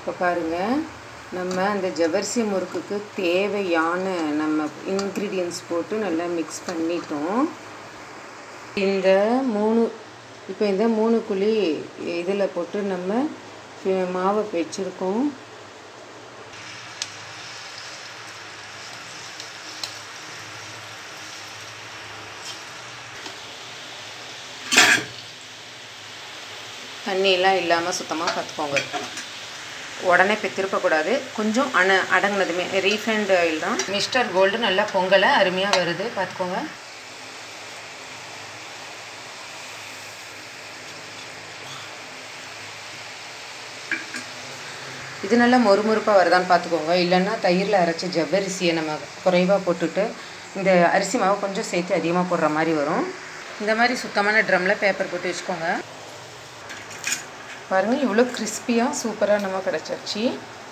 இப்போ பாருங்கள் நம்ம அந்த ஜவ்வரிசி முறுக்குக்கு தேவையான நம்ம இன்க்ரீடியன்ஸ் போட்டு நல்லா மிக்ஸ் பண்ணிட்டோம் இந்த மூணு இப்போ இந்த மூணு குழி இதில் போட்டு நம்ம பி- மாவை வச்சுருக்கோம் தண்ணியெல்லாம் இல்லாமல் சுத்தமாக பார்த்துக்கோங்க உடனே இப்போ திருப்பக்கூடாது கொஞ்சம் அண அடங்கினதுமே ரீஃபைண்ட் ஆயில் தான் மிஸ்டர் கோல்டு நல்லா பொங்கலை அருமையாக வருது பார்த்துக்கோங்க இது நல்லா மொறுமொறுப்பாக வருதான்னு பார்த்துக்கோங்க இல்லைன்னா தயிரில் அரைச்ச ஜவ்வரிசியை நம்ம குறைவாக போட்டுட்டு இந்த அரிசி மாவு கொஞ்சம் சேர்த்து அதிகமாக போடுற மாதிரி வரும் இந்த மாதிரி சுத்தமான ட்ரம்மில் பேப்பர் போட்டு வச்சுக்கோங்க பாருங்கள் இவ்வளோ கிறிஸ்பியாக சூப்பராக நம்ம கிடச்சிருச்சு